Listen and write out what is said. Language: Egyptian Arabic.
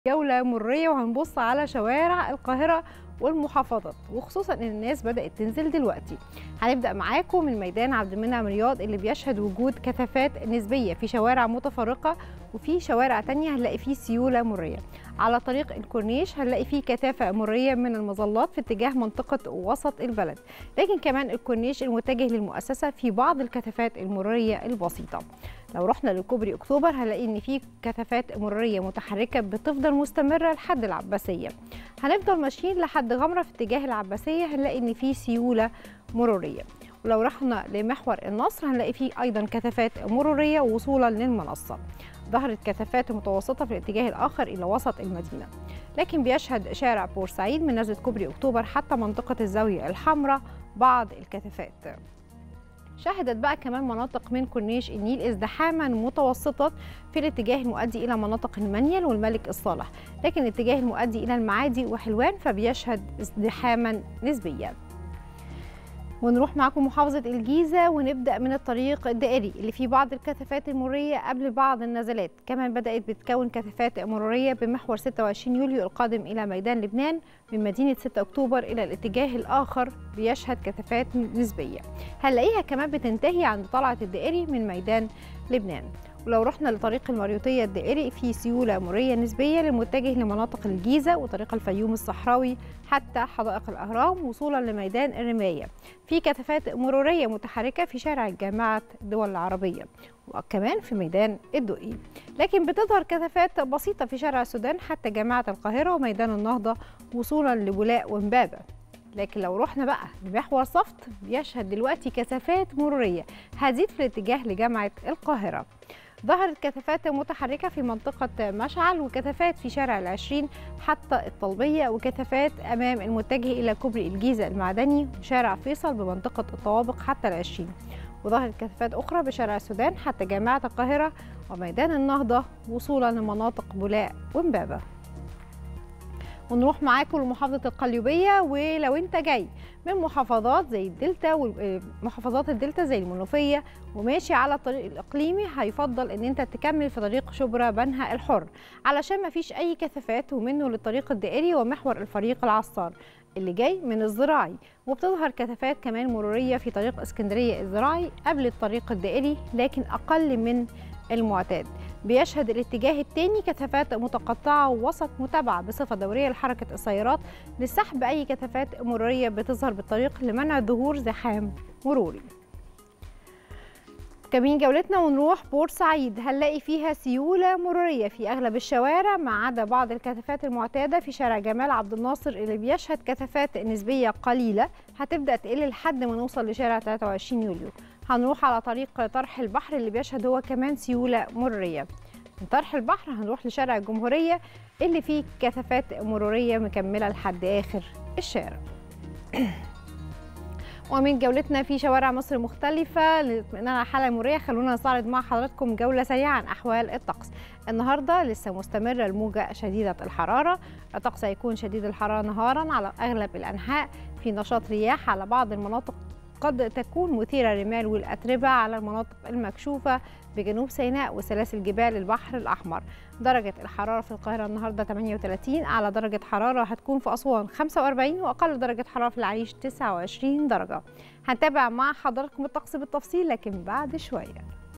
جولة مرية وهنبص على شوارع القاهرة والمحافظات وخصوصا ان الناس بدأت تنزل دلوقتي هنبدأ معاكم من ميدان عبد المنعم رياض اللي بيشهد وجود كثافات نسبية في شوارع متفرقة وفي شوارع تانية هنلاقي فيه سيولة مرية على طريق الكورنيش هنلاقي فيه كثافة مرية من المظلات في اتجاه منطقة وسط البلد لكن كمان الكورنيش المتجه للمؤسسة في بعض الكثافات المرية البسيطة لو رحنا لكوبري اكتوبر هنلاقي ان في كثافات مروريه متحركه بتفضل مستمره لحد العباسيه هنفضل ماشيين لحد غمره في اتجاه العباسيه هنلاقي ان في سيوله مروريه ولو رحنا لمحور النصر هنلاقي فيه ايضا كثافات مروريه وصولا للمنصه ظهرت كثافات متوسطه في الاتجاه الاخر الى وسط المدينه لكن بيشهد شارع بورسعيد من نزله كوبري اكتوبر حتى منطقه الزاويه الحمراء بعض الكثافات شهدت بقى كمان مناطق من كورنيش النيل ازدحاما متوسطا في الاتجاه المؤدي الى مناطق المنيل والملك الصالح لكن الاتجاه المؤدي الى المعادي وحلوان فبيشهد ازدحاما نسبيا ونروح معاكم محافظة الجيزة ونبدأ من الطريق الدائري اللي فيه بعض الكثافات المرورية قبل بعض النزلات كمان بدأت بتكون كثافات مرورية بمحور 26 يوليو القادم إلى ميدان لبنان من مدينة 6 أكتوبر إلى الاتجاه الآخر بيشهد كثافات نسبية هنلاقيها كمان بتنتهي عند طلعة الدائري من ميدان لبنان ولو رحنا لطريق المريوطية الدائري في سيولة مرية نسبية للمتجه لمناطق الجيزة وطريق الفيوم الصحراوي حتى حدائق الأهرام وصولا لميدان الرماية في كثافات مرورية متحركة في شارع جامعة الدول العربية وكمان في ميدان الدقي لكن بتظهر كثافات بسيطة في شارع السودان حتى جامعة القاهرة وميدان النهضة وصولا لبولاق ومبابة لكن لو رحنا بقى لمحور صفت بيشهد دلوقتي كثافات مرورية هتزيد في الاتجاه لجامعة القاهرة ظهرت كثافات متحركة في منطقة مشعل وكثافات في شارع العشرين حتى الطلبية وكثافات أمام المتجه إلى كوبري الجيزة المعدني وشارع فيصل بمنطقة الطوابق حتى العشرين وظهرت كثافات أخرى بشارع السودان حتى جامعة القاهرة وميدان النهضة وصولا لمناطق بولاق ومبابة ونروح معاكم لمحافظة القليوبية ولو انت جاي من محافظات زي الدلتا ومحافظات الدلتا زي المنوفية وماشي على الطريق الإقليمي هيفضل ان انت تكمل في طريق شبرا بنها الحر علشان ما فيش أي كثافات ومنه للطريق الدائري ومحور الفريق العصار اللي جاي من الزراعي وبتظهر كثافات كمان مرورية في طريق اسكندرية الزراعي قبل الطريق الدائري لكن أقل من المعتاد بيشهد الاتجاه الثاني كثافات متقطعة ووسط متابعة بصفة دورية لحركة السيارات لسحب أي كثافات مرورية بتظهر بالطريق لمنع ظهور زحام مروري كمين جولتنا ونروح بورسعيد هنلاقي فيها سيولة مرورية في أغلب الشوارع ما عدا بعض الكثافات المعتادة في شارع جمال عبد الناصر اللي بيشهد كثافات نسبية قليلة هتبدأ تقل لحد ما نوصل لشارع 23 يوليو هنروح على طريق طرح البحر اللي بيشهد هو كمان سيولة مرورية من طرح البحر هنروح لشارع الجمهورية اللي فيه كثافات مرورية مكملة لحد آخر الشارع ومن جولتنا في شوارع مصر مختلفة للاطمئنان على الحالة المرورية خلونا نستعرض مع حضراتكم جولة سريعة عن أحوال الطقس النهاردة لسه مستمرة الموجة شديدة الحرارة الطقس هيكون شديد الحرارة نهارا على أغلب الأنحاء في نشاط رياح على بعض المناطق قد تكون مثيرة الرمال والأتربة على المناطق المكشوفة بجنوب سيناء وسلاسل جبال البحر الأحمر درجة الحرارة في القاهرة النهاردة 38 أعلى درجة حرارة هتكون في أسوان 45 وأقل درجة حرارة في العريش 29 درجة هنتابع مع حضراتكم الطقس بالتفصيل لكن بعد شوية